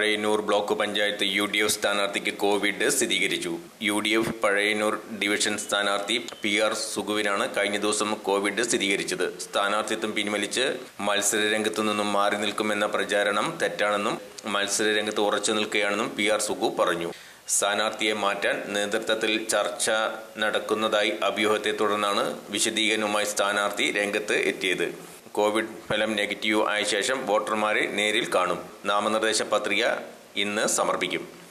Pazhayannur block panchayat U D F സ്ഥാനാർത്ഥിക്ക് Covid സ്ഥിരീകരിച്ചു U D F Pazhayannur division സ്ഥാനാർത്ഥി പി ആർ സുഗുവിനാണ് കഴിഞ്ഞ ദിവസം കോവിഡ് സ്ഥിരീകരിച്ചത് സ്ഥാനാർത്ഥിത്വം പിൻവലിച്ച് മത്സരരംഗത്തു നിന്നും മാറി നിൽക്കുമെന്ന പ്രചാരണം തെറ്റാണെന്നും മത്സരരംഗത്ത് ഉറച്ചു നിൽക്കുകയാണെന്നും പി ആർ സുഗു പറഞ്ഞു സ്ഥാനാർത്ഥിയെ മാറ്റാൻ നേതൃത്വത്തിൽ ചർച്ച നടക്കുന്നതായി അഭ്യൂഹത്തെ തുടർന്നാണ് വിശദീകരണവുമായി സ്ഥാനാർത്ഥി രംഗത്ത് എത്തിയത് കോവിഡ് ഫലം നെഗറ്റീവ് ആയ ശേഷം വോട്ടർമാരെ നേരിൽ കാണും നാമനിർദ്ദേശ പത്രിക ഇന്ന് സമർപ്പിക്കും